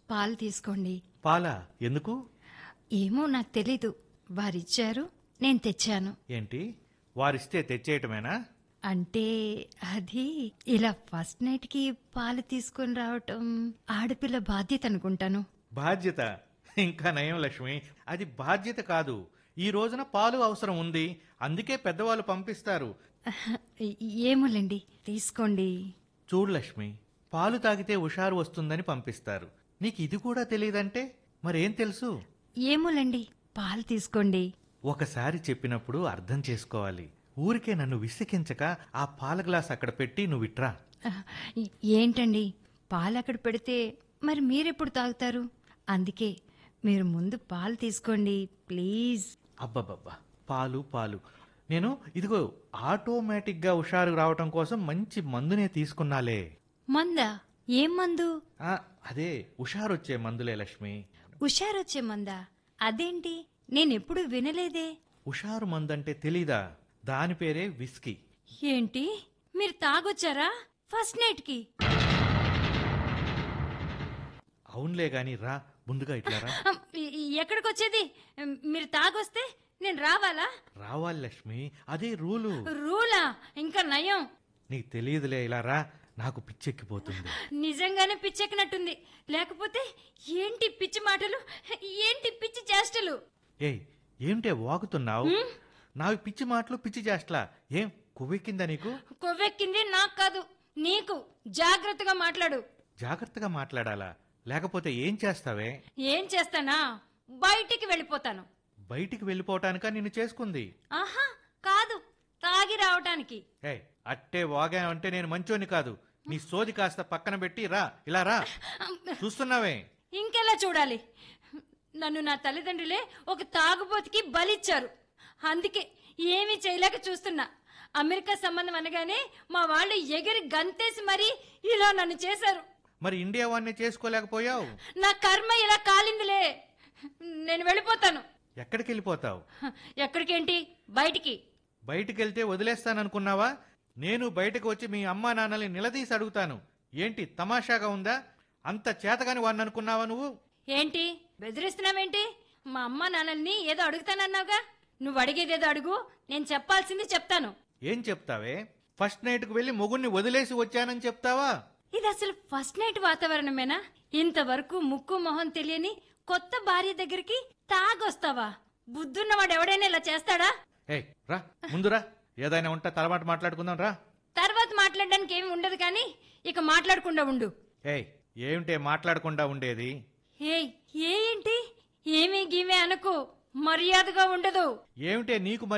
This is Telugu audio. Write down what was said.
పాలు తీసుకోండి పాల ఎందుకు ఏమో నాకు తెలీదు వారిచ్చారు నేను తెచ్చాను ఏంటి వారిస్తే తెచ్చేయటమేనా అంటే అది ఇలా ఫస్ట్ నైట్ కి పాలు తీసుకొని రావటం ఆడపిల్ల బాధ్యత అనుకుంటాను బాధ్యత ఇంకా నయం లక్ష్మి అది బాధ్యత కాదు ఈ రోజున పాలు అవసరం ఉంది అందుకే పెద్దవాళ్ళు పంపిస్తారు ఏమోలేండి తీసుకోండి చూడు లక్ష్మి పాలు తాగితే హుషారు వస్తుందని పంపిస్తారు నీకు ఇది కూడా తెలియదంటే మరేం తెలుసు ఏమోలేండి పాలు తీసుకోండి ఒకసారి చెప్పినప్పుడు అర్థం చేసుకోవాలి ఊరికే నన్ను విసికించక ఆ పాల గ్లాస్ అక్కడ పెట్టి నువ్వు ఇట్రా ఏంటండి పాలు అక్కడ పెడితే మరి మీరెప్పుడు తాగుతారు అందుకే మీరు ముందు పాలు తీసుకోండి ప్లీజ్ అబ్బబ్బబ్బా పాలు పాలు నేను ఇదిగో ఆటోమేటిక్గా హుషారు రావటం కోసం మంచి మందునే తీసుకున్నాలే మందా ఏం మందు ఆ, అదే హుషారొచ్చే మందులే లక్ష్మి హుషారొచ్చే మందా అదేంటి నేనెప్పుడు వినలేదే హుషారు మందంటే తెలీదా దాని పేరే విస్కీ ఏంటి మీరు తాగొచ్చారా ఫస్ట్ నైట్ కి అవునులే గాని రా ముందుగా ఇట్లా రా అమ్, ఈ- ఈ ఎక్కడికి వచ్చేది మీరు తాగొస్తే నేను రావాలా రావాలి లక్ష్మి అదే రూలు రూలా ఇంకా నయం నీకు తెలియదులే ఇలా రా నాకు పిచ్చెక్కిపోతుంది నిజంగానే పిచ్చెక్కినట్టుంది లేకపోతే ఏంటి పిచ్చి మాటలు ఏంటి పిచ్చి చేష్టలు ఏయ్ ఏమిటే వాగుతున్నావు నావి పిచ్చి మాటలు పిచ్చి చేష్టలా ఏం కువ్వెక్కిందా నీకు కొవ్వెక్కింది నాకు కాదు నీకు జాగ్రత్తగా మాట్లాడు జాగ్రత్తగా మాట్లాడాలా లేకపోతే ఏం చేస్తావే ఏం చేస్తానా బయటికి వెళ్ళిపోతాను బయటికి వెళ్ళిపోవటానికా నిన్ను చేసుకుంది ఆహా కాదు తాగి రావటానికి ఏయ్ అట్టే వాగావంటే నేను మంచోని కాదు నీ సోది కాస్త పక్కన పెట్టి రా ఇలా రా చూస్తున్నావే ఇంకెలా చూడాలి నన్ను నా తల్లిదండ్రులే ఒక తాగుబోతుకి బలిచ్చారు అందుకే ఏమీ చేయలేక చూస్తున్నా అమెరికా సంబంధం అనగానే మా వాళ్ళు ఎగిరి గంతేసి మరీ ఇలా నన్ను చేశారు మరి ఇండియా వాడిని చేసుకోలేకపోయావు నా కర్మ ఇలా కాలిందిలే నేను వెళ్ళిపోతాను ఎక్కడికి వెళ్ళిపోతావు ఎక్కడికేంటి బయటికి బయటికి వెళ్తే వదిలేస్తాననుకున్నావా నేను బయటకు వచ్చి మీ అమ్మా నాన్నల్ని నిలదీసి అడుగుతాను ఏంటి తమాషాగా ఉందా అంత చేతగాని వాడిని అనుకున్నావా నువ్వు ఏంటి బెదిరిస్తున్నావేంటి మా అమ్మ నాన్నల్ని ఏదో అడుగుతానన్నావుగా నువ్వు అడిగేదేదో అడుగు నేను చెప్పాల్సింది చెప్తాను ఏం చెప్తావే ఫస్ట్ నైట్కు వెళ్ళి మొగుణ్ణి వదిలేసి వచ్చానని చెప్తావా ఇది అసలు ఫస్ట్ నైట్ వాతావరణమేనా ఇంతవరకు ముక్కు మొహం తెలియని కొత్త భార్య దగ్గరికి తాగొస్తావా బుద్ధున్నవాడు ఎవడైనా ఇలా చేస్తాడా ఏయ్ రా ముందురా ఏదైనా ఉంటే తలమాట మాట్లాడుకుందాం రా తర్వాత మాట్లాడడానికి ఏమి ఉండదు కానీ ఇక మాట్లాడకుండా ఉండు ఏయ్ ఏమిటే మాట్లాడకుండా ఉండేది ఏయ్ ఏ ఏంటి ఏమీ గీమే అనుకో మర్యాదగా ఉండదు ఏమిటే నీకు మరి